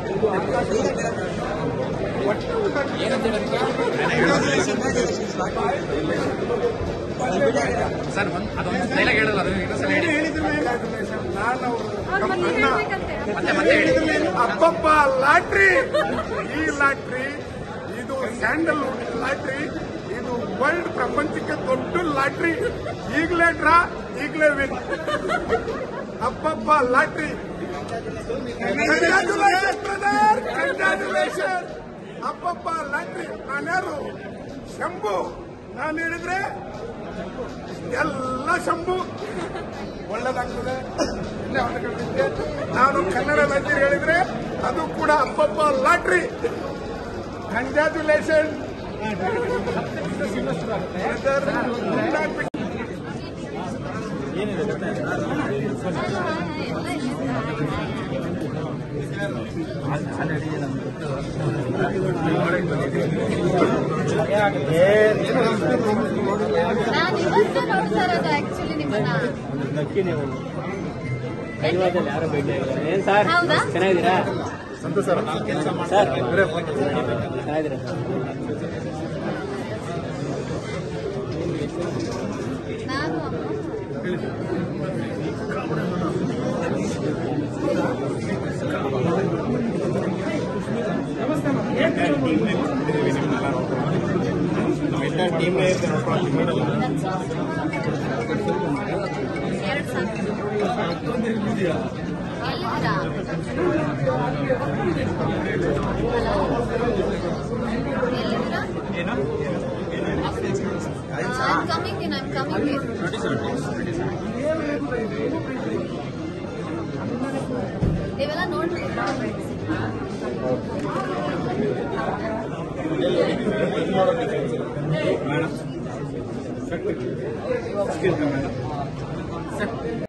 Sir ಒಂದ್ ಅದೊಂದು dialogue ಹೇಳಲ್ಲ ಅದು ಇನ್ನೊಂದ್ಸಲ ಹೇಳಿ ಮತ್ತೆ ಮತ್ತೆ ಹೇಳಿ ಅಪ್ಪಪ್ಪ ಲಾಟ್ರಿ ಈ ಲಾಟ್ರಿ ಇದು ಸ್ಯಾಂಡಲ್ವುಡ್ ಲಾಟ್ರಿ ಇದು ವರ್ಲ್ಡ್ ಪ್ರಪಂಚಕ್ಕೆ ದೊಡ್ಡ ಲಾಟ್ರಿ ಈಗಲೇ ಡ್ರಾ ಈಗಲೇ ವಿನ್ ಅಪ್ಪಪ್ಪ ಲಾಟ್ರಿ ಕಂಗ್ರ್ಯಾಚುಲೇಷನ್ ಬ್ರದರ್ ಕಂಗ್ರ್ಯಾಚುಲೇಷನ್ ಅಪ್ಪಪ್ಪ ಲಾಟ್ರಿ ನಾನ್ಯಾರು ಶಂಭು ನಾನು ಹೇಳಿದ್ರೆ ಎಲ್ಲ ಶಂಭು ಒಳ್ಳೇದಾಗ್ತದೆ ಇಲ್ಲೇ ಒಂದು ಕಡೆ ನಾನು ಕನ್ನಡ ಲಾಟ್ರಿ ಹೇಳಿದ್ರೆ ಅದು ಕೂಡ ಅಪ್ಪಪ್ಪ ಲಾಟ್ರಿ ಕಂಗ್ರ್ಯಾಚುಲೇಷನ್ ನಾನು ಇವತ್ತು ನೋಡ್ತಾ ಇರೋದು ಆಕ್ಚುಲಿ ನಿಮ್ಮನ್ನ ನಕ್ಕಿ ನೀವು ಧನ್ಯವಾದದಲ್ಲಿ ಯಾರೋ ಭೇಟಿ ಆಗಿದ್ದಾರೆ ಏನ್ ಸರ್ ಹೌದಾ? ಚೆನ್ನಾಗಿದ್ದೀರಾ ಸರ್ ಚೆನ್ನಾಗಿದ್ದೀರಾ ನಾನು ಎರಡು ಸಾಕು ಎಲ್ಲಿದ್ದೀರಾ I'm coming in, I'm coming in. ನೀವೆಲ್ಲ ನೋಡ್ತೀರಾ